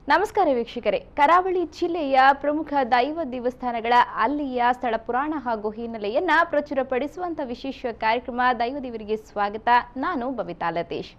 ನಮಸ್ಕಾರ ವೀಕ್ಷಕರೇ ಕರಾವಳಿ ಜಿಲ್ಲೆಯ ಪ್ರಮುಖ ದೈವ ದೇವಸ್ಥಾನಗಳ ಅಲ್ಲಿಯ ಸ್ಥಳ ಪುರಾಣ ಹಾಗೂ ಹಿನ್ನೆಲೆಯನ್ನ ಪ್ರಚುರಪಡಿಸುವಂತ ವಿಶೇಷ ಕಾರ್ಯಕ್ರಮ ದೈವ ದೇವರಿಗೆ ಸ್ವಾಗತ ನಾನು ಬಬಿತಾ ಲತೇಶ್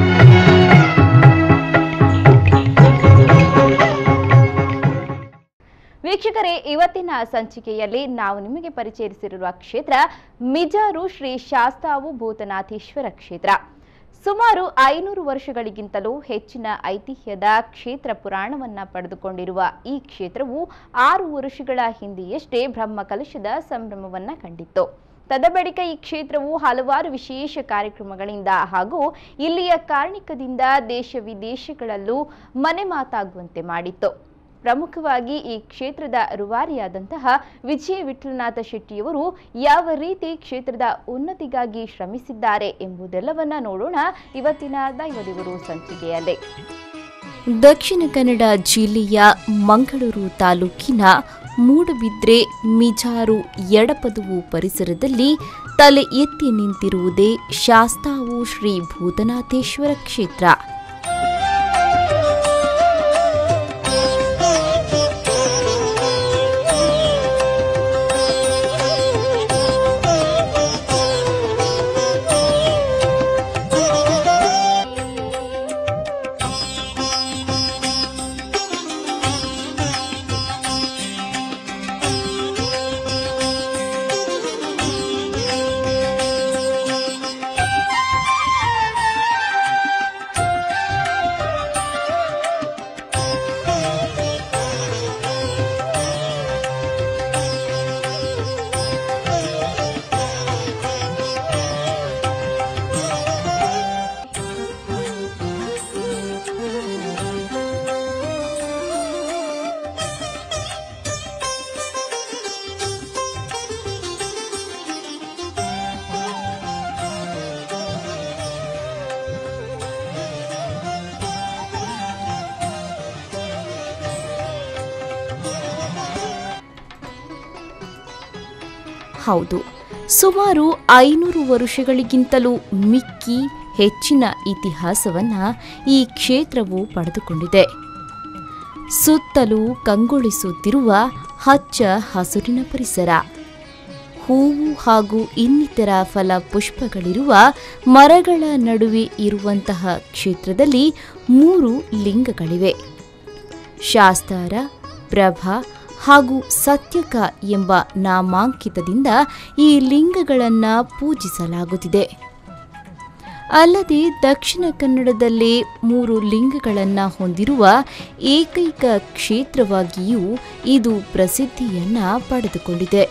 ವೀಕ್ಷಕರೇ ಇವತ್ತಿನ ಸಂಚಿಕೆಯಲ್ಲಿ ನಾವು ನಿಮಗೆ ಪರಿಚಯಿಸಿರುವ ಕ್ಷೇತ್ರ ಮಿಜಾರು ಶ್ರೀ ಶಾಸ್ತಾವು ಭೂತನಾಥೇಶ್ವರ ಕ್ಷೇತ್ರ ಸುಮಾರು ಐನೂರು ವರ್ಷಗಳಿಗಿಂತಲೂ ಹೆಚ್ಚಿನ ಐತಿಹ್ಯದ ಕ್ಷೇತ್ರ ಪುರಾಣವನ್ನ ಪಡೆದುಕೊಂಡಿರುವ ಈ ಕ್ಷೇತ್ರವು ಆರು ವರ್ಷಗಳ ಹಿಂದೆಯಷ್ಟೇ ಬ್ರಹ್ಮಕಲಶದ ಸಂಭ್ರಮವನ್ನ ಕಂಡಿತ್ತು ತದಬಳಿಕ ಈ ಕ್ಷೇತ್ರವು ಹಲವಾರು ವಿಶೇಷ ಕಾರ್ಯಕ್ರಮಗಳಿಂದ ಹಾಗೂ ಇಲ್ಲಿಯ ಕಾರಣಿಕದಿಂದ ದೇಶ ವಿದೇಶಗಳಲ್ಲೂ ಮನೆ ಮಾತಾಗುವಂತೆ ಮಾಡಿತ್ತು ಪ್ರಮುಖವಾಗಿ ಈ ಕ್ಷೇತ್ರದ ರೂವಾರಿಯಾದಂತಹ ವಿಜಯ ವಿಠಲನಾಥ ಶೆಟ್ಟಿಯವರು ಯಾವ ರೀತಿ ಕ್ಷೇತ್ರದ ಉನ್ನತಿಗಾಗಿ ಶ್ರಮಿಸಿದ್ದಾರೆ ಎಂಬುದೆಲ್ಲವನ್ನ ನೋಡೋಣ ಇವತ್ತಿನ ದೈವದೇವರು ಸಂಚಿಕೆಯಲ್ಲಿ ದಕ್ಷಿಣ ಕನ್ನಡ ಜಿಲ್ಲೆಯ ಮಂಗಳೂರು ತಾಲೂಕಿನ ಮೂಡಬಿದ್ರೆ ಮಿಜಾರು ಎಡಪದುವು ಪರಿಸರದಲ್ಲಿ ತಲೆ ಎತ್ತಿ ನಿಂತಿರುವುದೇ ಶಾಸ್ತಾವು ಶ್ರೀ ಭೂತನಾಥೇಶ್ವರ ಕ್ಷೇತ್ರ ಹೌದು ಸುಮಾರು ಐನೂರು ವರ್ಷಗಳಿಗಿಂತಲೂ ಮಿಕ್ಕಿ ಹೆಚ್ಚಿನ ಇತಿಹಾಸವನ್ನ ಈ ಕ್ಷೇತ್ರವು ಪಡೆದುಕೊಂಡಿದೆ ಸುತ್ತಲೂ ಕಂಗೊಳಿಸುತ್ತಿರುವ ಹಚ್ಚ ಹಸುರಿನ ಪರಿಸರ ಹೂವು ಹಾಗೂ ಇನ್ನಿತರ ಫಲ ಪುಷ್ಪಗಳಿರುವ ಮರಗಳ ನಡುವೆ ಇರುವಂತಹ ಕ್ಷೇತ್ರದಲ್ಲಿ ಮೂರು ಲಿಂಗಗಳಿವೆ ಶಾಸ್ತಾರ ಪ್ರಭಾ ಹಾಗೂ ಸತ್ಯಕ ಎಂಬ ನಾಮಾಂಕಿತದಿಂದ ಈ ಲಿಂಗಗಳನ್ನು ಪೂಜಿಸಲಾಗುತ್ತಿದೆ ಅಲ್ಲದೆ ದಕ್ಷಿಣ ಕನ್ನಡದಲ್ಲೇ ಮೂರು ಲಿಂಗಗಳನ್ನು ಹೊಂದಿರುವ ಏಕೈಕ ಕ್ಷೇತ್ರವಾಗಿಯೂ ಇದು ಪ್ರಸಿದ್ಧಿಯನ್ನ ಪಡೆದುಕೊಂಡಿದೆ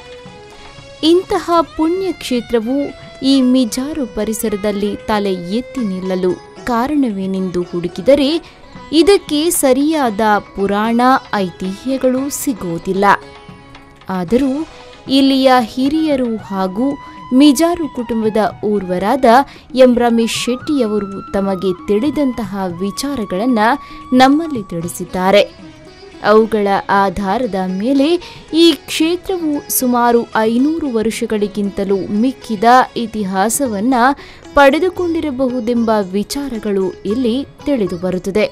ಇಂತಹ ಪುಣ್ಯ ಕ್ಷೇತ್ರವು ಈ ಮಿಜಾರು ಪರಿಸರದಲ್ಲಿ ತಲೆ ಎತ್ತಿ ನಿಲ್ಲಲು ಕಾರಣವೇನೆಂದು ಹುಡುಕಿದರೆ ಇದಕ್ಕೆ ಸರಿಯಾದ ಪುರಾಣ ಐತಿಹ್ಯಗಳು ಸಿಗೋದಿಲ್ಲ ಆದರೂ ಇಲ್ಲಿಯ ಹಿರಿಯರು ಹಾಗೂ ಮಿಜಾರು ಕುಟುಂಬದ ಊರ್ವರಾದ ಎಂ ರಮೇಶ್ ಶೆಟ್ಟಿಯವರು ತಮಗೆ ತಿಳಿದಂತಹ ವಿಚಾರಗಳನ್ನು ನಮ್ಮಲ್ಲಿ ತಿಳಿಸಿದ್ದಾರೆ ಅವುಗಳ ಆಧಾರದ ಮೇಲೆ ಈ ಕ್ಷೇತ್ರವು ಸುಮಾರು ಐನೂರು ವರ್ಷಗಳಿಗಿಂತಲೂ ಮಿಕ್ಕಿದ ಇತಿಹಾಸವನ್ನ ಪಡೆದುಕೊಂಡಿರಬಹುದೆಂಬ ವಿಚಾರಗಳು ಇಲ್ಲಿ ತಿಳಿದುಬರುತ್ತದೆ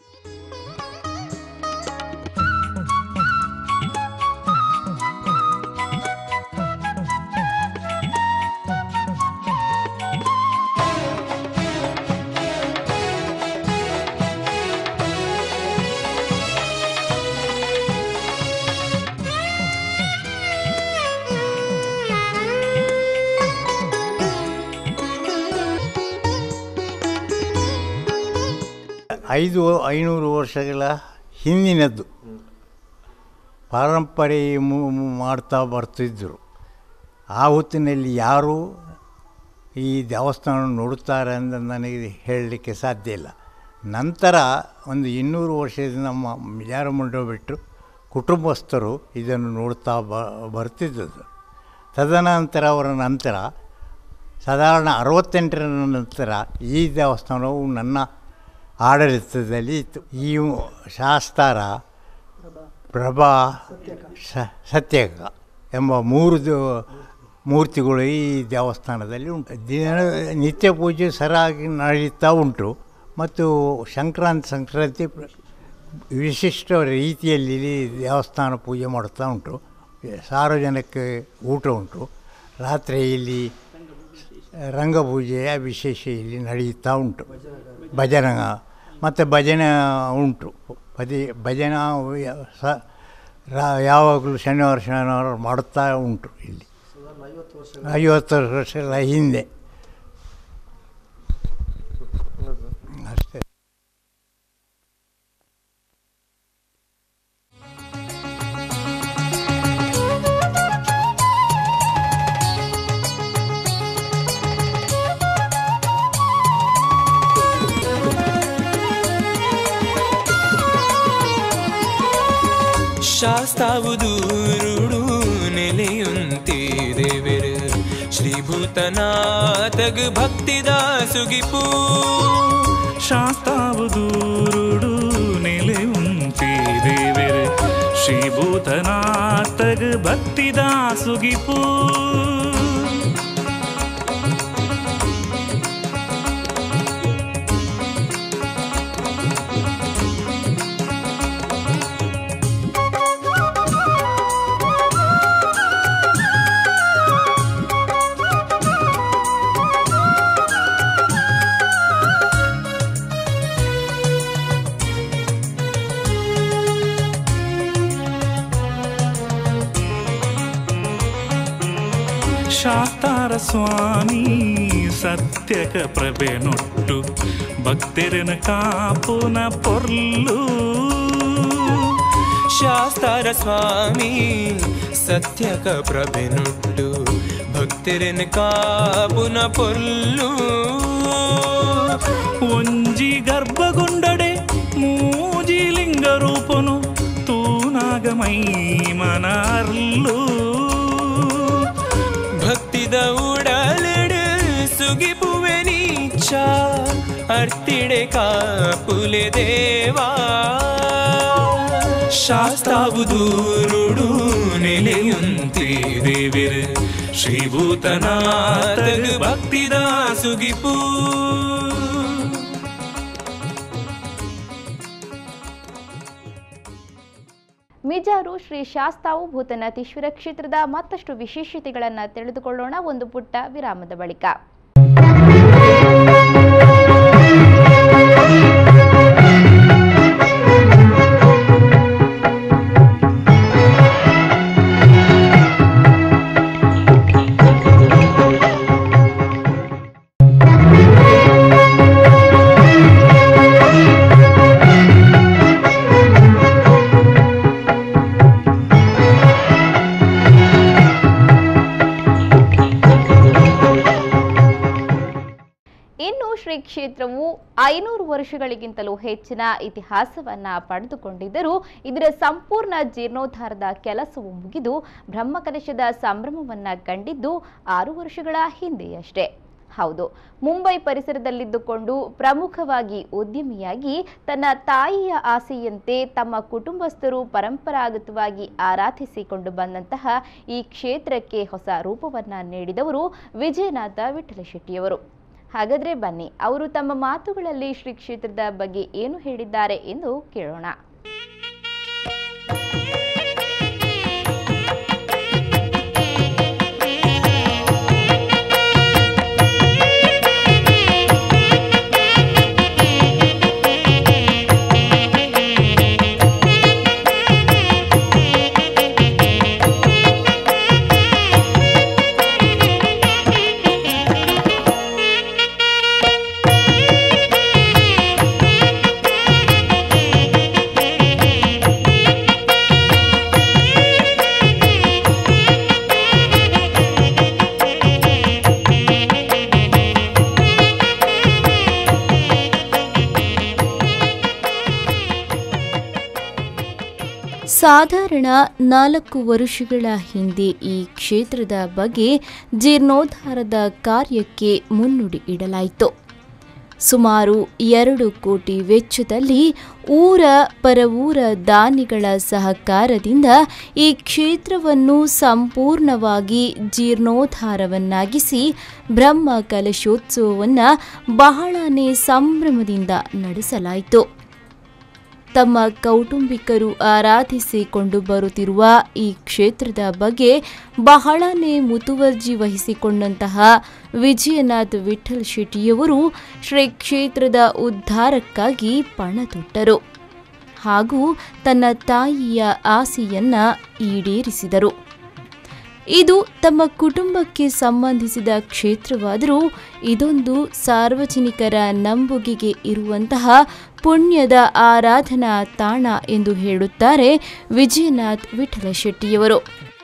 ಐದು ಐನೂರು ವರ್ಷಗಳ ಹಿಂದಿನದ್ದು ಪರಂಪರೆ ಮು- ಮು- ಮಾಡ್ತಾ ಬರ್ತಿದ್ದರು ಆ ಹೊತ್ತಿನಲ್ಲಿ ಯಾರು ಈ ದೇವಸ್ಥಾನ ನೋಡುತ್ತಾರೆ ಅಂತ ನನಗೆ ಹೇಳಲಿಕ್ಕೆ ಸಾಧ್ಯ ಇಲ್ಲ ನಂತರ ಒಂದು ಇನ್ನೂರು ವರ್ಷದಿಂದ ನಮ್ಮ ಮಿಜಾರ ಮುಂಡ ಬಿಟ್ಟು ಕುಟುಂಬಸ್ಥರು ಇದನ್ನು ನೋಡ್ತಾ ಬ ಬರ್ತಿದ್ದದ್ದು ತದನಂತರ ಅವರ ನಂತರ ಸಾಧಾರಣ ಅರವತ್ತೆಂಟರ ನಂತರ ಈ ದೇವಸ್ಥಾನವು ನನ್ನ ಆಡಳಿತದಲ್ಲಿ ಇತ್ತು ಈ ಶಾಸ್ತಾರ ಪ್ರಭಾ ಸ ಸತ್ಯಕ ಎಂಬ ಮೂರು ದ- ಮೂರ್ತಿಗಳು ಈ ದೇವಸ್ಥಾನದಲ್ಲಿ ಉಂಟು ದಿನ ನಿತ್ಯ ಪೂಜೆ ಸರಾಗಿ ನಡೀತಾ ಉಂಟು ಮತ್ತು ಸಂಕ್ರಾಂತಿ ಸಂಕ್ರಾಂತಿ ಪ್ರ- ವಿಶಿಷ್ಟ ರೀತಿಯಲ್ಲಿ ಇಲ್ಲಿ ದೇವಸ್ಥಾನ ಪೂಜೆ ಮಾಡುತ್ತಾ ಉಂಟು ಸಾರ್ವಜನಿಕ ಊಟ ಉಂಟು ರಾತ್ರಿ ಇಲ್ಲಿ ರಂಗಪೂಜೆಯ ವಿಶೇಷ ಇಲ್ಲಿ ನಡೆಯುತ್ತಾ ಉಂಟು ಭಜನ ಮತ್ತು ಭಜನೆ ಉಂಟು ಭಜೆ ಭಜನ ಸ ರಾ- ಯಾವಾಗಲೂ ಶನಿವಾರ ಶನಿವಾರ ಮಾಡುತ್ತಾ ಉಂಟು ಇಲ್ಲಿ ಐವತ್ತು ವರ್ಷಗಳ ಹಿಂದೆ ಅಷ್ಟೇ ಶಾಸ್ತಾವುದೂರುಡು ನೆಲೆಯುಂತಿದೇವೆರು ಶ್ರೀಭೂತನಾಥಗ್ ಭಕ್ತಿದ ಸುಗಿಪೂ ಶಾಸ್ತಾವುದೂರುಡು ನೆಲೆ ಉಂಟಿ ದೇವೆರೆ ಶ್ರೀಭೂತನಾಥಗ್ ಭಕ್ತಿದ ಸುಗಿಪು ಶಾಸ್ತಾರ ಸ್ವಾಮಿ ಸತ್ಯಕ ಪ್ರಭೆ ನೊಟ್ಟು ಭಕ್ತರನ ಕಾಪುನ ಪೊರ್ಲು ಶಾಸ್ತಾರ ಸ್ವಾಮಿ ಸತ್ಯಕ ಪ್ರಭೆನುಟ್ಟು ಭಕ್ತರನ ಕಾಪುನ ಪೊಲ್ಲು ಒಂಜಿ ಗರ್ಭಗುಂಡಡೆ ಮೂಜಿ ಲಿಂಗ ರೂಪನು ತೂನಾಗಮೈ ಮನಾರ್ಲು ಭಕ್ತಿದ ಉಡಲೆಡು ಸುಗಿಪುವೆ ನೀಚ ಅರ್ತಿಡೆ ಕಾಪುಲೆ ದೇವಾ ಶಾಸ್ತಾವುದೂರುಡು ನೆಲೆಯುಂತಿ ದೇವಿರು ಶ್ರೀಭೂತನಾಥಗ್ ಭಕ್ತಿದ ಸುಗಿಪೂ ಮಿಜಾರು ಶ್ರೀ ಶಾಸ್ತಾವು ಭೂತನಾಥೀಶ್ವರ ಕ್ಷೇತ್ರದ ಮತ್ತಷ್ಟು ವಿಶೇಷತೆಗಳನ್ನು ತಿಳಿದುಕೊಳ್ಳೋಣ ಒಂದು ಪುಟ್ಟ ವಿರಾಮದ ಬಳಿಕ ಇನ್ನು ಶ್ರೀ ಕ್ಷೇತ್ರವು ಐನೂರು ವರ್ಷಗಳಿಗಿಂತಲೂ ಹೆಚ್ಚಿನ ಇತಿಹಾಸವನ್ನ ಪಡೆದುಕೊಂಡಿದ್ದರೂ ಇದರ ಸಂಪೂರ್ಣ ಜೀರ್ಣೋದ್ಧಾರದ ಕೆಲಸವು ಮುಗಿದು ಬ್ರಹ್ಮಕಲಶದ ಸಂಭ್ರಮವನ್ನ ಕಂಡಿದ್ದು ಆರು ವರ್ಷಗಳ ಹಿಂದೆಯಷ್ಟೇ ಹೌದು ಮುಂಬೈ ಪರಿಸರದಲ್ಲಿದ್ದುಕೊಂಡು ಪ್ರಮುಖವಾಗಿ ಉದ್ಯಮಿಯಾಗಿ ತನ್ನ ತಾಯಿಯ ಆಸೆಯಂತೆ ತಮ್ಮ ಕುಟುಂಬಸ್ಥರು ಪರಂಪರಾಗತವಾಗಿ ಆರಾಧಿಸಿಕೊಂಡು ಬಂದಂತಹ ಈ ಕ್ಷೇತ್ರಕ್ಕೆ ಹೊಸ ರೂಪವನ್ನ ನೀಡಿದವರು ವಿಜಯನಾಥ ವಿಠಲ ಶೆಟ್ಟಿಯವರು ಹಾಗಾದ್ರೆ ಬನ್ನಿ ಅವರು ತಮ್ಮ ಮಾತುಗಳಲ್ಲಿ ಶ್ರೀ ಕ್ಷೇತ್ರದ ಬಗ್ಗೆ ಏನು ಹೇಳಿದ್ದಾರೆ ಎಂದು ಕೇಳೋಣ ಸಾಧಾರಣ ನಾಲ್ಕು ವರುಷಗಳ ಹಿಂದೆ ಈ ಕ್ಷೇತ್ರದ ಬಗ್ಗೆ ಜೀರ್ಣೋದ್ಧಾರದ ಕಾರ್ಯಕ್ಕೆ ಮುನ್ನುಡಿ ಇಡಲಾಯಿತು ಸುಮಾರು ಎರಡು ಕೋಟಿ ವೆಚ್ಚದಲ್ಲಿ ಊರ ಪರವೂರ ದಾನಿಗಳ ಸಹಕಾರದಿಂದ ಈ ಕ್ಷೇತ್ರವನ್ನು ಸಂಪೂರ್ಣವಾಗಿ ಜೀರ್ಣೋದ್ಧಾರವನ್ನಾಗಿಸಿ ಬ್ರಹ್ಮ ಕಲಶೋತ್ಸವವನ್ನು ಬಹಳನೇ ಸಂಭ್ರಮದಿಂದ ನಡೆಸಲಾಯಿತು ತಮ್ಮ ಕೌಟುಂಬಿಕರು ಆರಾಧಿಸಿಕೊಂಡು ಬರುತ್ತಿರುವ ಈ ಕ್ಷೇತ್ರದ ಬಗ್ಗೆ ಬಹಳನೇ ಮುತುವರ್ಜಿ ವಹಿಸಿಕೊಂಡಂತಹ ವಿಜಯನಾಥ್ ವಿಠಲ್ ಶೆಟ್ಟಿಯವರು ಶ್ರೀ ಕ್ಷೇತ್ರದ ಉದ್ಧಾರಕ್ಕಾಗಿ ಪಣತೊಟ್ಟರು ಹಾಗೂ ತನ್ನ ತಾಯಿಯ ಆಸೆಯನ್ನ ಈಡೇರಿಸಿದರು ಇದು ತಮ್ಮ ಕುಟುಂಬಕ್ಕೆ ಸಂಬಂಧಿಸಿದ ಕ್ಷೇತ್ರವಾದರೂ ಇದೊಂದು ಸಾರ್ವಜನಿಕರ ನಂಬುಗೆಗೆ ಇರುವಂತಹ ಪುಣ್ಯದ ಆರಾಧನಾ ತಾಣ ಎಂದು ಹೇಳುತ್ತಾರೆ ವಿಜಯನಾಥ್ ವಿಠಲ ಶೆಟ್ಟಿಯವರು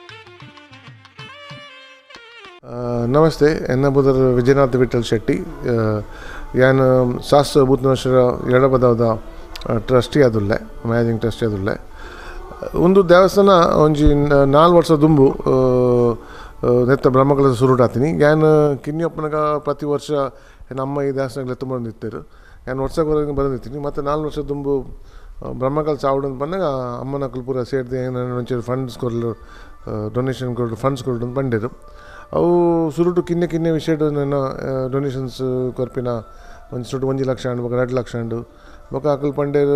ಆ, ನಮಸ್ತೆ ಎನ್ನ ಬುದರ್ ವಿಜಯನಾಥ್ ವಿಠಲ್ ಶೆಟ್ಟಿ ಆ, ಯಾನ್ ಶಾಸ್ತ್ರ ಭೂತನೇಶ್ವರ ಎಡಪದವದ ಟ್ರಸ್ಟಿ ಅದುಲ್ಲೆ ಮ್ಯಾನೇಜಿಂಗ್ ಟ್ರಸ್ಟಿ ಅದುಲ್ಲೆ ಒಂದು ದೇವಸ್ಥಾನ ಒಂಜಿ ನ- ನಾಲ್ ವರ್ಷ ದುಂಬು ಆ, ಆ, ನೆತ್ತ ಬ್ರಹ್ಮಕಲಸ ಸುರುಟಾತೀನಿ ಯಾನ್ ಕಿನ್ನಿಯಪ್ಪನಗ ಪ್ರತಿ ವರ್ಷ ನಮ್ಮ ಈ ದೇವಸ್ಥಾನಕ್ಕೆ ತುಂಬ ಬಂದಿತ್ತೇರು ಯಾನ್ ವರ್ಷಕ್ಕೆ ಬಂದಿರ್ತೀನಿ ಮತ್ತು ನಾಲ್ಕು ವರ್ಷ ದುಂಬು ಬ್ರಹ್ಮಕಲ್ ಚಾವಡು ಅಂತ ಬಂದಾಗ ಅಮ್ಮನ ಪೂರ ಸೇರಿದೆ ಏನು ಒಂಚೂರು ಫಂಡ್ಸ್ ಕೊಡಲು ಡೊನೇಷನ್ ಕೊಡು ಫಂಡ್ಸ್ ಕೊಡು ಅಂತ ಬಂದಿರು ಅವು ಸುರುಟು ಕಿನ್ನೆ ಕಿನ್ನೆ ವಿಷಯ ನಾನು ಡೊನೇಷನ್ಸ್ ಕೊರ್ಪಿನ ಒಂದು ಸುಟ್ಟು ಒಂಜಿ ಲಕ್ಷ ಅಂಡು ಬೊಕ ಎರಡು ಲಕ್ಷ ಅಂಡು ಬೊಕ ಅಕಲ್ ಪಂಡೇರು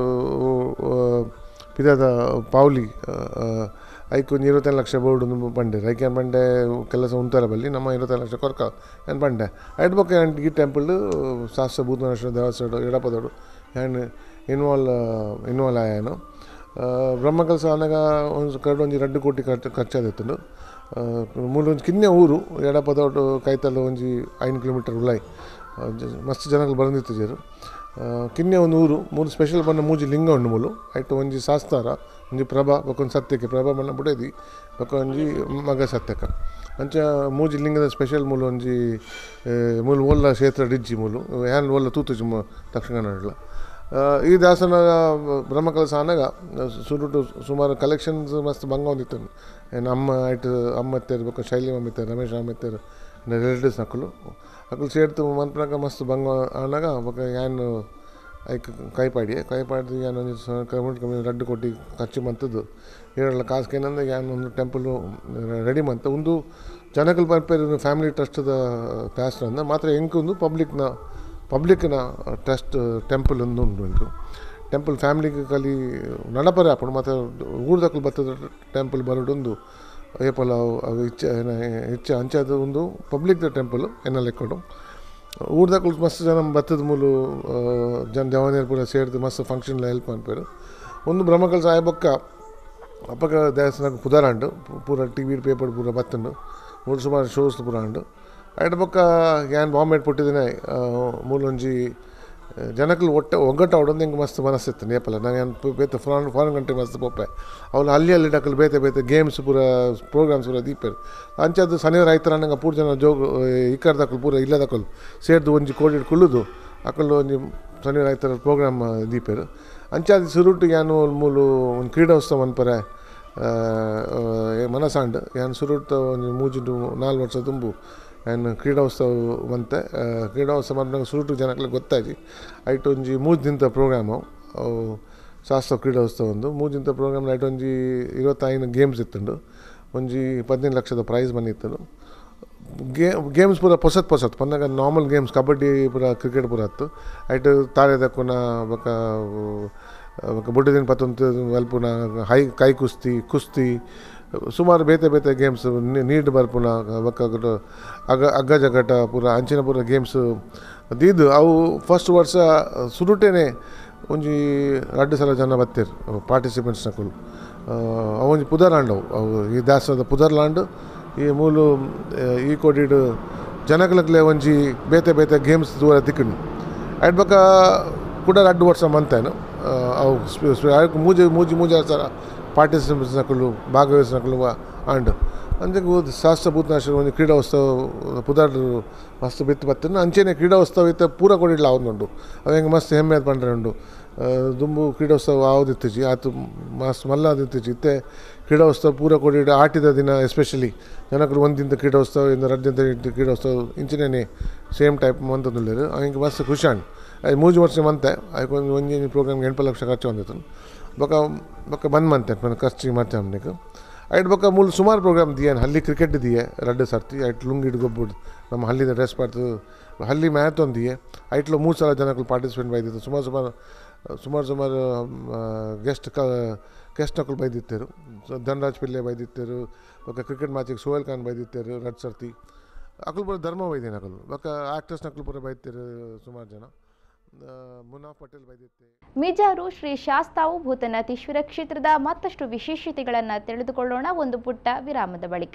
ಪಿದಾದ ಪಾವ್ಲಿ ಐಕ್ ಒಂದು ಇರುವತ್ತೈದು ಲಕ್ಷ ಬೋರ್ಡು ಪಂಡೇರು ಐಕೆ ಏನು ಪಂಡೆ ಕೆಲಸ ಉಂಟಾರ ಬಲ್ಲಿ ನಮ್ಮ ಇರುವತ್ತೈದು ಲಕ್ಷ ಕೊರ್ಕ ಏನು ಪಂಡೆ ಐಟ್ ಬೊಕ ಈ ಟೆಂಪಲ್ ಶಾಸ್ತ್ರ ಭೂತನೇಶ್ವರ ದೇವಸ್ಥಾನ ಎಡಪದೋಡು ಏನು ಇನ್ವಾಲ್ವ್ ಇನ್ವಾಲ್ವ್ ಆಯಾನು ಬ್ರಹ್ಮ ಕೆಲಸ ಅನ್ನಾಗ ಒಂದು ಕರಡು ಒಂಜಿ ಎರಡು ಕೋಟಿ ಖರ್ಚು ಖರ್ಚಾದಿತ್ತು ಮೂಲ ಒಂಜಿ ಕಿನ್ನೆ ಊರು ಎಡಪದೊಟ್ಟು ಕೈತಲ್ಲ ಒಂಜಿ ಐದು ಕಿಲೋಮೀಟರ್ ಉಳ್ಳಾಯಿ ಆ, ಜ- ಮಸ್ತ್ ಜನಗಳು ಬಂದಿತ್ತು ಜೇರು ಆ, ಕಿನ್ನೆ ಒಂದು ಊರು ಮೂರು ಸ್ಪೆಷಲ್ ಬಣ್ಣ ಮೂಜಿ ಲಿಂಗ ಉಂಡು ಮೂಲು ಐಟು ಒಂಜಿ ಶಾಸ್ತಾರ ಒಂಜಿ ಪ್ರಭಾ ಬೊಕೊಂದು ಸತ್ಯಕ್ಕೆ ಪ್ರಭಾ ಬಣ್ಣ ಬುಡೇದಿ ಬೊಕ ಒಂಜಿ ಮಗ ಸತ್ಯಕ ಅಂಚ ಮೂಜಿ ಲಿಂಗದ ಸ್ಪೆಷಲ್ ಮೂಲು ಒಂಜಿ ಆ, ಮೂಲು ಓಲ್ಲ ಕ್ಷೇತ್ರ ಡಿಜ್ಜಿ ಮೂಲು ಹ್ಯಾನ್ ಓಲ್ಲ ತೂತುಜಿ ಮು ದಕ್ಷಿಣ ಕನ್ನಡ ಆ, ಈ ದಾಸನ ಬ್ರಹ್ಮಕಲಸ ಅನ್ನಾಗ ಸುರುಟು ಸುಮಾರು ಕಲೆಕ್ಷನ್ಸ್ ಮಸ್ತ್ ಬಂಗ ಒಂದಿತ್ತು ಏನು ಅಮ್ಮ ಆಯ್ತು ಅಮ್ಮ ಎತ್ತೇರು ಬೇಕು ಶೈಲಿ ಮಮ್ಮ ಇತ್ತಾರೆ ರಮೇಶ್ ಅಮ್ಮ ಎತ್ತೇರು ರಿಲೇಟಿವ್ಸ್ ನಕ್ಕಲು ಅಕ್ಕಲು ಸೇರ್ತು ಮನ್ಪನಾಗ ಮಸ್ತ್ ಬಂಗ ಅನ್ನಾಗ ಬೊಕ ಯಾನು ಐಕ್ ಕೈಪಾಡಿ ಕೈಪಾಡಿ ಯಾನ್ ಒಂದು ಕಮ್ಯುನಿಟಿ ಕಮ್ಮಿ ರಡ್ಡು ಕೊಟ್ಟು ಖರ್ಚು ಮಂತದ್ದು ಏಳೆಲ್ಲ ಕಾಸು ಏನಂದ್ರೆ ಯಾನ್ ಒಂದು ಟೆಂಪಲು ರೆಡಿ ಮಂತ ಒಂದು ಜನಕಲ್ ಪರ್ಪೇರು ಫ್ಯಾಮಿಲಿ ಟ್ರಸ್ಟ್ದ ಪ್ಯಾಸ್ಟರ್ ಅಂದ ಮಾತ್ರ ಎಂಕೊಂದು ಪಬ್ಲಿಕ್ನ ಪಬ್ಲಿಕ್ನ ಟ್ರಸ್ಟ್ ಟೆಂಪಲ್ ಒಂದು ಉಂಟು ಇಂಕು ಟೆಂಪಲ್ ಫ್ಯಾಮಿಲಿಗೆ ಕಲಿ ನಡಪರೆ ಹಾಕೊಂಡು ಮತ್ತು ಊರ್ದಕ್ಕಲು ಬತ್ತದ ಟೆಂಪಲ್ ಬರೋದೊಂದು ಏಪಲ ಅವು ಇಚ್ಛೆ ಏನ ಇಚ್ಛೆ ಅಂಚದು ಒಂದು ಪಬ್ಲಿಕ್ದ ಟೆಂಪಲ್ ಎನ್ನ ಲೆಕ್ಕೊಂಡು ಊರ್ದಕ್ಕಲು ಮಸ್ತ್ ಜನ ಬತ್ತದ ಮೂಲು ಆ, ಜನ ದೇವನೇರು ಪೂರ ಸೇರಿದು ಮಸ್ತ್ ಫಂಕ್ಷನ್ಲ ಹೆಲ್ಪ್ ಅನ್ಪೇರು ಒಂದು ಬ್ರಹ್ಮಕಲ್ ಸಾಯಬೊಕ್ಕ ಅಪ್ಪಗ ದೇವಸ್ಥಾನಕ್ಕೆ ಪುದಾರಂಡು ಪೂರ ಟಿ ವಿ ಪೇಪರ್ ಪೂರ ಬತ್ತಂಡು ಮೂರು ಸುಮಾರು ಶೋಸ್ ಪೂರ ಅಂಡು ಐಟ್ ಬೊಕ್ಕ ಏನ್ ಬಾಂಬ್ ಪುಟ್ಟಿದ್ದೇನೆ ಮೂಲೊಂಜಿ ಜನಕಲ್ ಒಟ್ಟೆ ಒಗ್ಗಟ್ಟು ಆಡೋದು ಹೆಂಗೆ ಮಸ್ತ್ ಮನಸ್ಸಿತ್ತು ನೇಪಾಳ ನಾನು ಏನು ಬೇತೆ ಫಾರಿನ್ ಫಾರಿನ್ ಕಂಟ್ರಿ ಮಸ್ತ್ ಪೊಪ್ಪೆ ಅವ್ನು ಅಲ್ಲಿ ಅಲ್ಲಿ ಡಕ್ಕಲ್ ಬೇತೆ ಬೇತೆ ಗೇಮ್ಸ್ ಪೂರ ಪ್ರೋಗ್ರಾಮ್ಸ್ ಪೂರ ದೀಪೇರು ಅಂಚದು ಶನಿವಾರ ಆಯ್ತು ನಂಗೆ ಪೂರ ಜನ ಜೋಗ ಇಕ್ಕರ್ದಕ್ಕಲು ಪೂರ ಇಲ್ಲದಕ್ಕಲು ಸೇರ್ದು ಒಂಜಿ ಕೋಡಿ ಕುಳ್ಳುದು ಅಕ್ಕಲು ಒಂಜಿ ಶನಿವಾರ ಆಯ್ತರ ಪ್ರೋಗ್ರಾಮ್ ದೀಪೇರು ಅಂಚಾದ ಸುರುಟ್ಟು ಏನು ಮೂಲು ಒಂದು ಕ್ರೀಡೋತ್ಸವ ಅನ್ಪರೆ ಮನಸಾಂಡ್ ಏನು ಸುರುಟ್ಟು ಒಂದು ಮೂಜು ನಾಲ್ಕು ವರ್ಷ ತುಂಬು ಏನು ಕ್ರೀಡೋತ್ಸವ ಬಂತೆ ಆ, ಕ್ರೀಡೋತ್ಸವ ಮಾಡಿದಾಗ ಸುರುಟು ಜನಕ್ಕೆ ಗೊತ್ತಾಜಿ ಐಟ್ ಒಂಜಿ ಮೂಜು ದಿನದ ಪ್ರೋಗ್ರಾಮು ಅವು ಶಾಸ್ತ್ರ ಕ್ರೀಡೋತ್ಸವ ಒಂದು ಮೂಜು ದಿನದ ಪ್ರೋಗ್ರಾಮ್ ಐಟ್ ಒಂಜಿ ಇರುವತ್ತೈದು ಗೇಮ್ಸ್ ಇತ್ತುಂಡು ಒಂಜಿ ಪದಿನೈದು ಲಕ್ಷದ ಪ್ರೈಸ್ ಬಂದಿತ್ತು ಗೇ ಗೇಮ್ಸ್ ಪೂರ ಪೊಸತ್ ಪೊಸತ್ ಪಂದಾಗ ನಾರ್ಮಲ್ ಗೇಮ್ಸ್ ಕಬಡ್ಡಿ ಪೂರ ಕ್ರಿಕೆಟ್ ಪೂರ ಹತ್ತು ಐಟ್ ತಾಳೆ ದಕ್ಕುನ ಬೊಕ ಬೊಕ ಬುಡ್ಡದಿನ ಪತ್ತೊಂದು ಅಲ್ಪುನ ಹೈ ಕೈ ಕುಸ್ತಿ ಕುಸ್ತಿ ಸುಮಾರು ಬೇತೆ ಬೇತೆ ಗೇಮ್ಸ್ ನೀಡ್ ಬರ್ಪುನ ಬೊಕ ಗುಟ್ಟು ಅಗ ಅಗ್ಗ ಜಗಟ ಪೂರ ಅಂಚಿನ ಪೂರ ಗೇಮ್ಸ್ ದೀದು ಅವು ಫಸ್ಟ್ ವರ್ಷ ಸುರುಟೇನೆ ಒಂಜಿ ಎರಡು ಸಲ ಜನ ಬತ್ತೇರು ಪಾರ್ಟಿಸಿಪೆಂಟ್ಸ್ ನಕುಲು ಅವೊಂಜಿ ಪುದರ್ಲಾಂಡ್ ಅವು ಅವು ಈ ದಾಸದ ಪುದರ್ಲಾಂಡ್ ಈ ಮೂಲು ಆ, ಈ ಕೋಡಿಡ್ ಜನಕಲಕ್ಲೆ ಒಂಜಿ ಬೇತೆ ಬೇತೆ ಗೇಮ್ಸ್ ದೂರ ತಿಕ್ಕಂಡು ಅಡ್ ಬೊಕ ಕೂಡ ಎರಡು ವರ್ಷ ಮಂತೇನು ಆ, ಅವು ಸ್ಪ- ಸ್ಪ- ಅದಕ್ಕೆ ಮೂಜಿ ಮೂಜಿ ಮೂಜಿ ಸರ ಪಾರ್ಟಿಸಿಪೆಂಟ್ಸ್ ನಕಲು ಭಾಗವಹಿಸಿನಕಲು ಆಂಡ್ ಅಂಚೆ ಶಾಸ್ತ್ರ ಭೂತನಾಶ್ವರ ಒಂದು ಕ್ರೀಡೋತ್ಸವ ಪುದಾರ್ ಮಸ್ತ್ ಬಿತ್ತು ಬತ್ತನ್ನು ಅಂಚೆನೆ ಕ್ರೀಡೋತ್ಸವ ಇತ್ತ ಪೂರ ಕೊಡಿಡ್ಲ ಆವೊಂದುಂಡು ಅವು ಹೆಂಗೆ ಮಸ್ತ್ ಹೆಮ್ಮೆ ಪಂಡ್ರೆ ಉಂಡು ಆ, ದುಂಬು ಕ್ರೀಡೋತ್ಸವ ಆವದಿತ್ತಿಜಿ ಆತು ಮಸ್ತ್ ಮಲ್ಲಾದಿತ್ತಿಜಿ ಇತ್ತೆ ಕ್ರೀಡೋತ್ಸವ ಪೂರ ಕೊಡಿಡ ಆಟಿದ ದಿನ ಎಸ್ಪೆಷಲಿ ಜನಕರು ಒಂದಿಂತ ಕ್ರೀಡೋತ್ಸವ ಇಂದ ರಡ್ದಿಂತ ಕ್ರೀಡೋತ್ಸವ ಇಂಚಿನೇ ಸೇಮ್ ಟೈಪ್ ಮಂತಂದುಳ್ಳೇರು ಹಿಂಗೆ ಮಸ್ತ್ ಖುಷಾಣ್ ಅದು ಮೂಜು ವರ್ಷ ಮಂತೆ ಅದಕ್ಕೆ ಒಂದು ಒಂಜಿ ಪ್ರೋಗ್ರಾಮ್ಗೆ ಎಂಟು ಲಕ್ಷ ಖರ್ಚು ಬಂದಿತ್ತು ಬೊಕ ಬೊಕ ಬಂದ್ ಮಂತೆ మన ಖರ್ಚು ಮಾಡ್ತೇವೆ నీకు ಐಟ್ ಬೊಕ ಮೂಲು ಸುಮಾರು ಪ್ರೋಗ್ರಾಮ್ ದಿಯೆ ಹಲ್ಲಿ ಕ್ರಿಕೆಟ್ ದಿಯೆ ರಡ್ಡು ಸರ್ತಿ ಐಟ್ ಲುಂಗಿ ಹಿಡ್ಕೊಬಿಡು ನಮ್ಮ ಹಲ್ಲಿದ ಡ್ರೆಸ್ ಮಾಡ್ತು ಹಲ್ಲಿ ಮ್ಯಾರಥಾನ್ ದಿಯೆ ಐಟ್ಲು ಮೂರು ಸಲ ಜನಗಳು ಪಾರ್ಟಿಸಿಪೇಟ್ ಬೈದಿತ್ತು ಸುಮಾರು ಸುಮಾರು ಸುಮಾರು ಸುಮಾರು ಗೆಸ್ಟ್ ಕ ಗೆಸ್ಟ್ ನಕಲು ಬೈದಿತ್ತರು ಸೊ ಧನರಾಜ್ ಪಿಲ್ಲೆ ಬೈದಿತ್ತರು ಬೊಕ್ಕ ಕ್ರಿಕೆಟ್ ಮ್ಯಾಚಿಗೆ ಸೋಹೆಲ್ ಖಾನ್ ಬೈದಿತ್ತರು ರಡ್ ಸರ್ತಿ ಅಕಲು ಪೂರ ಧರ್ಮ ಬೈದೇನೆ ಅಕಲು ಬೊಕ್ಕ ಆ್ಯಕ್ಟರ್ಸ್ ನಕಲು ಪೂರ ಬೈತಿರು ಸುಮಾರು ಜನ ಆ, ಮುನಾಫ್ ಪಟೇಲ್ ಬೈದಿತ್ತೆ ಮಿಜಾರು ಶ್ರೀ ಶಾಸ್ತಾವು ಭೂತನಾಥೇಶ್ವರ ಕ್ಷೇತ್ರದ ಮತ್ತಷ್ಟು ವಿಶೇಷತೆಗಳನ್ನು ತಿಳಿದುಕೊಳ್ಳೋಣ ಒಂದು ಪುಟ್ಟ ವಿರಾಮದ ಬಳಿಕ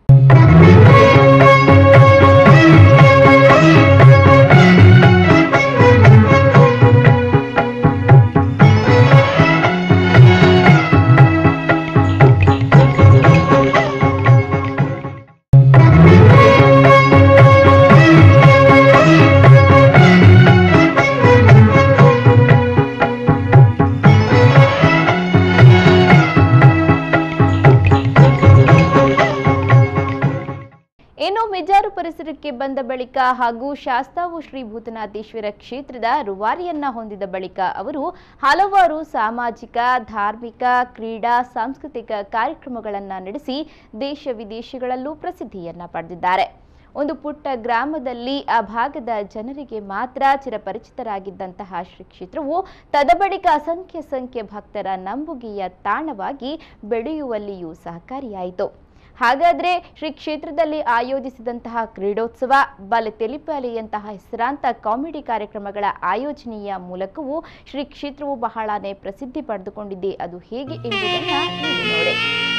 ಇನ್ನು ಮಿಜಾರು ಪರಿಸರಕ್ಕೆ ಬಂದ ಬಳಿಕ ಹಾಗೂ ಶಾಸ್ತಾವು ಶ್ರೀ ಭೂತನಾಥೇಶ್ವರ ಕ್ಷೇತ್ರದ ರೂವಾರಿಯನ್ನ ಹೊಂದಿದ ಬಳಿಕ ಅವರು ಹಲವಾರು ಸಾಮಾಜಿಕ ಧಾರ್ಮಿಕ ಕ್ರೀಡಾ ಸಾಂಸ್ಕೃತಿಕ ಕಾರ್ಯಕ್ರಮಗಳನ್ನು ನಡೆಸಿ ದೇಶ ವಿದೇಶಗಳಲ್ಲೂ ಪ್ರಸಿದ್ಧಿಯನ್ನ ಪಡೆದಿದ್ದಾರೆ ಒಂದು ಪುಟ್ಟ ಗ್ರಾಮದಲ್ಲಿ ಆ ಭಾಗದ ಜನರಿಗೆ ಮಾತ್ರ ಚಿರಪರಿಚಿತರಾಗಿದ್ದಂತಹ ಶ್ರೀ ಕ್ಷೇತ್ರವು ತದಬಳಿಕ ಅಸಂಖ್ಯ ಸಂಖ್ಯೆ ಭಕ್ತರ ನಂಬುಗೆಯ ತಾಣವಾಗಿ ಬೆಳೆಯುವಲ್ಲಿಯೂ ಸಹಕಾರಿಯಾಯಿತು ಹಾಗಾದ್ರೆ ಶ್ರೀ ಕ್ಷೇತ್ರದಲ್ಲಿ ಆಯೋಜಿಸಿದಂತಹ ಕ್ರೀಡೋತ್ಸವ ಬಲೆ ತೆಲಿಪಾಲೆಯಂತಹ ಹೆಸರಾಂತ ಕಾಮಿಡಿ ಕಾರ್ಯಕ್ರಮಗಳ ಆಯೋಜನೆಯ ಮೂಲಕವೂ ಶ್ರೀ ಕ್ಷೇತ್ರವು ಬಹಳನೇ ಪ್ರಸಿದ್ಧಿ ಪಡೆದುಕೊಂಡಿದೆ ಅದು ಹೇಗೆ ಎಂಬುದನ್ನ ನೀವು ನೋಡಿ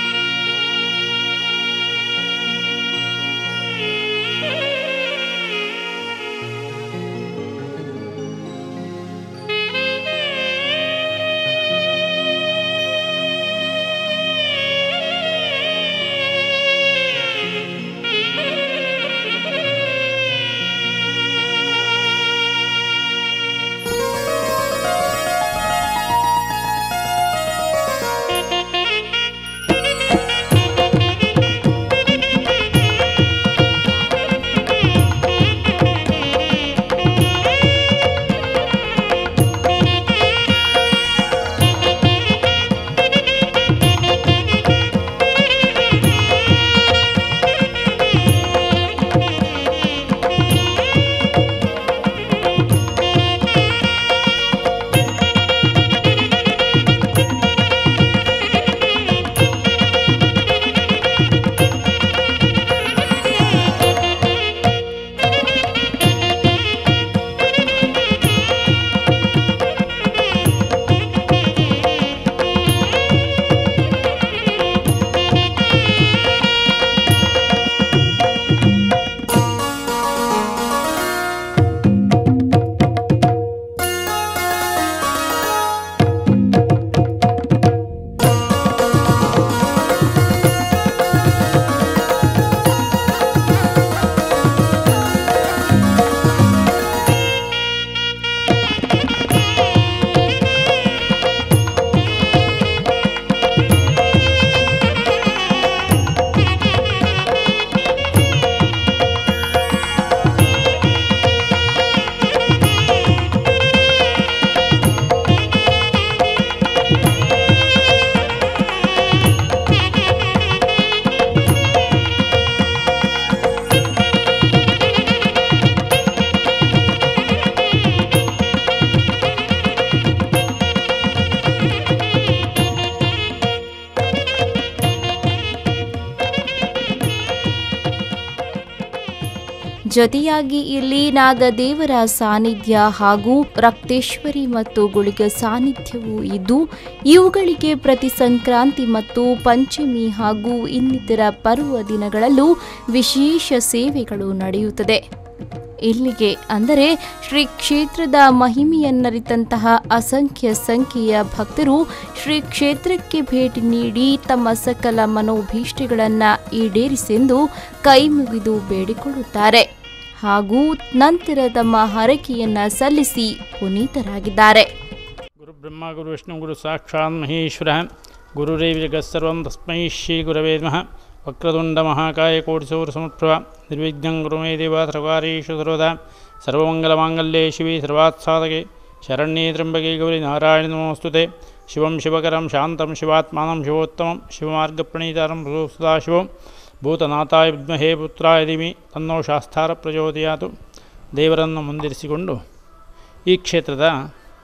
ಜೊತೆಯಾಗಿ ಇಲ್ಲಿ ನಾಗದೇವರ ಸಾನ್ನಿಧ್ಯ ಹಾಗೂ ರಕ್ತೇಶ್ವರಿ ಮತ್ತು ಗುಳಿಗ ಸಾನ್ನಿಧ್ಯವೂ ಇದ್ದು ಇವುಗಳಿಗೆ ಪ್ರತಿ ಸಂಕ್ರಾಂತಿ ಮತ್ತು ಪಂಚಮಿ ಹಾಗೂ ಇನ್ನಿತರ ಪರ್ವ ದಿನಗಳಲ್ಲೂ ವಿಶೇಷ ಸೇವೆಗಳು ನಡೆಯುತ್ತದೆ ಇಲ್ಲಿಗೆ ಅಂದರೆ ಶ್ರೀ ಕ್ಷೇತ್ರದ ಮಹಿಮೆಯನ್ನರಿತಂತಹ ಅಸಂಖ್ಯ ಸಂಖ್ಯೆಯ ಭಕ್ತರು ಶ್ರೀ ಕ್ಷೇತ್ರಕ್ಕೆ ಭೇಟಿ ನೀಡಿ ತಮ್ಮ ಸಕಲ ಮನೋಭೀಷ್ಟಗಳನ್ನು ಈಡೇರಿಸೆಂದು ಕೈ ಮುಗಿದು ಬೇಡಿಕೊಳ್ಳುತ್ತಾರೆ ಹಾಗೂ ನಂತರ ತಮ್ಮ ಹರಕೆಯನ್ನ ಸಲ್ಲಿಸಿ ಪುನೀತರಾಗಿದ್ದಾರೆ ಗುರು ಬ್ರಹ್ಮ ಗುರು ವಿಷ್ಣು ಗುರು ಸಾಕ್ಷಾತ್ ಮಹೇಶ್ವರ ಗುರುರೇವ ಜಗತ್ಸರ್ವಂ ತಸ್ಮೈ ಶ್ರೀ ಗುರವೇ ನಮಃ ವಕ್ರತುಂಡ ಮಹಾಕಾಯ ಕೋಟಿಸೌರ ಸಮಪ್ರಭ ನಿರ್ವಿಘ್ನಂ ಗುರು ಮೇ ದೇವ ಸರ್ವಾರೀಶು ಸರ್ವದಾ ಸರ್ವಮಂಗಲಮಾಂಗಲ್ಯೇ ಶಿವಿ ಸರ್ವಾತ್ಸಾಧಕೆ ಶರಣ್ಯೇ ತ್ರ್ಯಂಬಕೆ ಗೌರಿ ನಾರಾಯಣ ನಮೋಸ್ತುತೆ ಶಿವಂ ಶಿವಕರಂ ಶಾಂತಂ ಶಿವಾತ್ಮಾನಂ ಶಿವೋತ್ತಮಂ ಶಿವಮಾರ್ಗಪ್ರಣೀತಾರಂ ಸದಾಶಿವಂ ಭೂತನಾಥಾಯ ವಿದ್ಮಹೇ ಪುತ್ರಾಯ ದಿಮಿ ತನ್ನೋ ಶಾಸ್ತಾರ ಪ್ರಚೋದಯಾತು ದೇವರನ್ನು ಮುಂದಿರಿಸಿಕೊಂಡು ಈ ಕ್ಷೇತ್ರದ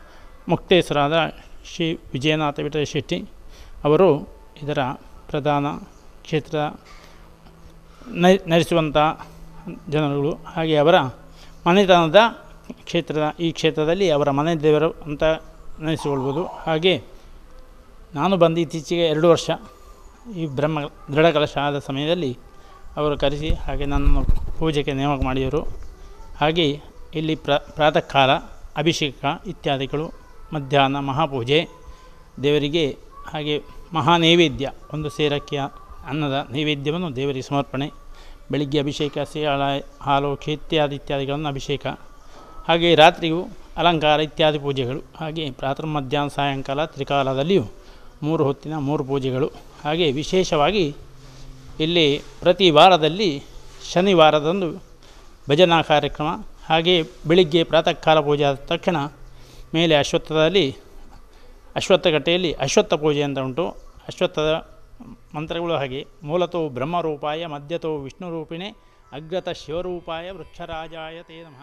ಮುಕ್ತೇಶ್ವರಾದ ಶ್ರೀ ವಿಜಯನಾಥ ವಿಠಲ ಶೆಟ್ಟಿ ಅವರು ಇದರ ಪ್ರಧಾನ ಕ್ಷೇತ್ರ ನೈ ನಡೆಸುವಂಥ ಜನರುಗಳು ಹಾಗೆ ಅವರ ಮನೆತನದ ಕ್ಷೇತ್ರದ ಈ ಕ್ಷೇತ್ರದಲ್ಲಿ ಅವರ ಮನೆ ದೇವರು ಅಂತ ನೆನೆಸಿಕೊಳ್ಬೋದು ಹಾಗೆ ನಾನು ಬಂದು ಇತ್ತೀಚೆಗೆ ಎರಡು ವರ್ಷ ಈ ಬ್ರಹ್ಮ ದೃಢ ಕಲಶ ಆದ ಸಮಯದಲ್ಲಿ ಅವರು ಕರೆಸಿ ಹಾಗೆ ನನ್ನನ್ನು ಪೂಜೆಗೆ ನೇಮಕ ಮಾಡಿದರು ಹಾಗೆ ಇಲ್ಲಿ ಪ್ರ ಪ್ರಾತಃ ಕಾಲ ಅಭಿಷೇಕ ಇತ್ಯಾದಿಗಳು ಮಧ್ಯಾಹ್ನ ಮಹಾಪೂಜೆ ದೇವರಿಗೆ ಹಾಗೆ ಮಹಾ ನೈವೇದ್ಯ ಒಂದು ಸೇರಕ್ಕೆ ಅನ್ನದ ನೈವೇದ್ಯವನ್ನು ದೇವರಿಗೆ ಸಮರ್ಪಣೆ ಬೆಳಿಗ್ಗೆ ಅಭಿಷೇಕ ಸಿಯಾಳ ಹಾಲು ಇತ್ಯಾದಿ ಇತ್ಯಾದಿಗಳನ್ನು ಅಭಿಷೇಕ ಹಾಗೆ ರಾತ್ರಿಯೂ ಅಲಂಕಾರ ಇತ್ಯಾದಿ ಪೂಜೆಗಳು ಹಾಗೆ ಪ್ರಾತಃ ಮಧ್ಯಾಹ್ನ ಸಾಯಂಕಾಲ ತ್ರಿಕಾಲದಲ್ಲಿಯೂ ಮೂರು ಹೊತ್ತಿನ ಮೂರು ಪೂಜೆಗಳು ಹಾಗೆ ವಿಶೇಷವಾಗಿ ಇಲ್ಲಿ ಪ್ರತಿ ವಾರದಲ್ಲಿ ಶನಿವಾರದಂದು ಭಜನಾ ಕಾರ್ಯಕ್ರಮ ಹಾಗೆ ಬೆಳಿಗ್ಗೆ ಪ್ರಾತಃ ಕಾಲ ಪೂಜೆ ಆದ ತಕ್ಷಣ ಮೇಲೆ ಅಶ್ವತ್ಥದಲ್ಲಿ ಅಶ್ವತ್ಥಗಟ್ಟೆಯಲ್ಲಿ ಅಶ್ವತ್ಥ ಪೂಜೆ ಅಂತ ಉಂಟು ಅಶ್ವತ್ಥದ ಮಂತ್ರಗಳು ಹಾಗೆ ಮೂಲತೋ ಬ್ರಹ್ಮರೂಪಾಯ ಮಧ್ಯತೋ ವಿಷ್ಣುರೂಪಿಣೆ ಅಗ್ರತ ಶಿವರೂಪಾಯ ವೃಕ್ಷರಾಜಾಯ ತೇ ನಮಃ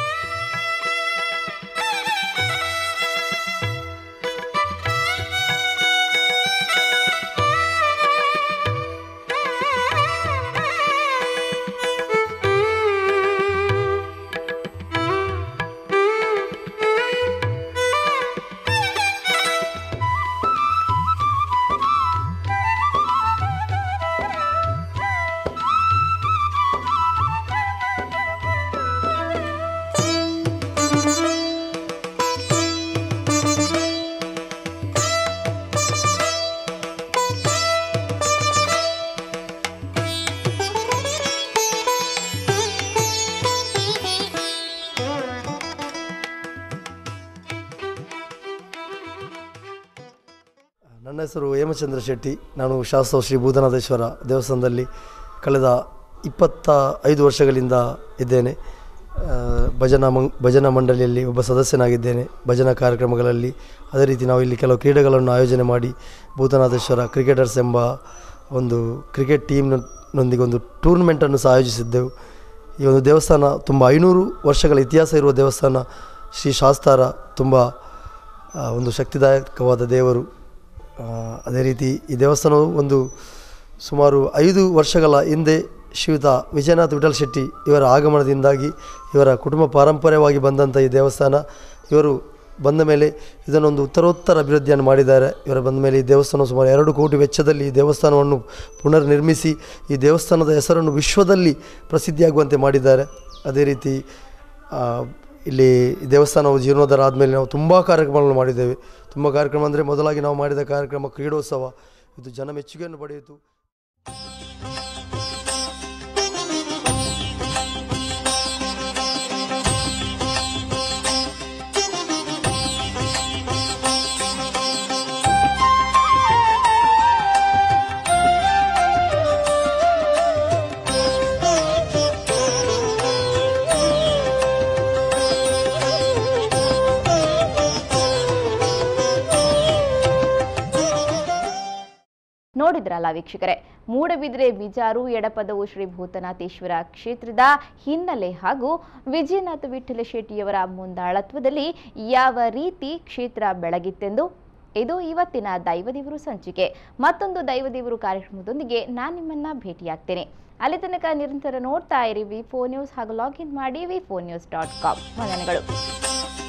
ನನ್ನ ಹೆಸರು ಹೇಮಚಂದ್ರ ಶೆಟ್ಟಿ ನಾನು ಶಾಸ್ತ್ರ ಶ್ರೀ ಭೂತನಾಥೇಶ್ವರ ದೇವಸ್ಥಾನದಲ್ಲಿ ಕಳೆದ ಇಪ್ಪತ್ತ ಐದು ವರ್ಷಗಳಿಂದ ಇದ್ದೇನೆ ಆ, ಭಜನಾ ಮಂ ಭಜನಾ ಮಂಡಳಿಯಲ್ಲಿ ಒಬ್ಬ ಸದಸ್ಯನಾಗಿದ್ದೇನೆ ಭಜನಾ ಕಾರ್ಯಕ್ರಮಗಳಲ್ಲಿ ಅದೇ ರೀತಿ ನಾವು ಇಲ್ಲಿ ಕೆಲವು ಕ್ರೀಡೆಗಳನ್ನು ಆಯೋಜನೆ ಮಾಡಿ ಭೂತನಾಥೇಶ್ವರ ಕ್ರಿಕೆಟರ್ಸ್ ಎಂಬ ಒಂದು ಕ್ರಿಕೆಟ್ ಟೀಮ್ನೊಂದಿಗೆ ಒಂದು ಟೂರ್ನಮೆಂಟನ್ನು ಸಹ ಆಯೋಜಿಸಿದ್ದೆವು ಈ ಒಂದು ದೇವಸ್ಥಾನ ತುಂಬ ಐನೂರು ವರ್ಷಗಳ ಇತಿಹಾಸ ಇರುವ ದೇವಸ್ಥಾನ ಶ್ರೀ ಶಾಸ್ತಾರ ತುಂಬ ಆ, ಒಂದು ಶಕ್ತಿದಾಯಕವಾದ ದೇವರು ಆ, ಅದೇ ರೀತಿ ಈ ದೇವಸ್ಥಾನವು ಒಂದು ಸುಮಾರು ಐದು ವರ್ಷಗಳ ಹಿಂದೆ ಶ್ರೀಯುತ ವಿಜಯನಾಥ್ ವಿಠಲ್ ಶೆಟ್ಟಿ ಇವರ ಆಗಮನದಿಂದಾಗಿ ಇವರ ಕುಟುಂಬ ಪಾರಂಪರ್ಯವಾಗಿ ಬಂದಂಥ ಈ ದೇವಸ್ಥಾನ ಇವರು ಬಂದ ಮೇಲೆ ಇದನ್ನೊಂದು ಉತ್ತರೋತ್ತರ ಅಭಿವೃದ್ಧಿಯನ್ನು ಮಾಡಿದ್ದಾರೆ ಇವರ ಬಂದ ಮೇಲೆ ಈ ದೇವಸ್ಥಾನ ಸುಮಾರು ಎರಡು ಕೋಟಿ ವೆಚ್ಚದಲ್ಲಿ ಈ ದೇವಸ್ಥಾನವನ್ನು ಪುನರ್ ನಿರ್ಮಿಸಿ ಈ ದೇವಸ್ಥಾನದ ಹೆಸರನ್ನು ವಿಶ್ವದಲ್ಲಿ ಪ್ರಸಿದ್ಧಿಯಾಗುವಂತೆ ಮಾಡಿದ್ದಾರೆ ಅದೇ ರೀತಿ ಆ, ಇಲ್ಲಿ ಈ ದೇವಸ್ಥಾನವು ಜೀರ್ಣೋದ್ಧಾರ ಆದಮೇಲೆ ನಾವು ತುಂಬ ಕಾರ್ಯಕ್ರಮಗಳನ್ನು ಮಾಡಿದ್ದೇವೆ ತುಂಬ ಕಾರ್ಯಕ್ರಮ ಅಂದರೆ ಮೊದಲಾಗಿ ನಾವು ಮಾಡಿದ ಕಾರ್ಯಕ್ರಮ ಕ್ರೀಡೋತ್ಸವ ಇದು ಜನ ಮೆಚ್ಚುಗೆಯನ್ನು ಪಡೆಯಿತು ನೋಡಿದ್ರಲ್ಲ ವೀಕ್ಷಕರೇ ಮೂಡಬಿದ್ರೆ ಬಿಜಾರು ಎಡಪದವು ಶ್ರೀ ಭೂತನಾಥೇಶ್ವರ ಕ್ಷೇತ್ರದ ಹಿನ್ನೆಲೆ ಹಾಗೂ ವಿಜಯನಾಥ ವಿಠಲ ಶೆಟ್ಟಿಯವರ ಮುಂದಾಳತ್ವದಲ್ಲಿ ಯಾವ ರೀತಿ ಕ್ಷೇತ್ರ ಬೆಳಗಿತ್ತೆಂದು ಇದು ಇವತ್ತಿನ ದೈವದೇವರು ಸಂಚಿಕೆ ಮತ್ತೊಂದು ದೈವದೇವರು ಕಾರ್ಯಕ್ರಮದೊಂದಿಗೆ ನಾನು ನಿಮ್ಮನ್ನ ಭೇಟಿಯಾಗ್ತೇನೆ ಅಲ್ಲಿ ತನಕ ನಿರಂತರ ನೋಡ್ತಾ ಇರಿ ವಿ ಫೋರ್ ನ್ಯೂಸ್ ಹಾಗೂ ಲಾಗಿನ್ ಮಾಡಿ V four news dot com ವಂದನೆಗಳು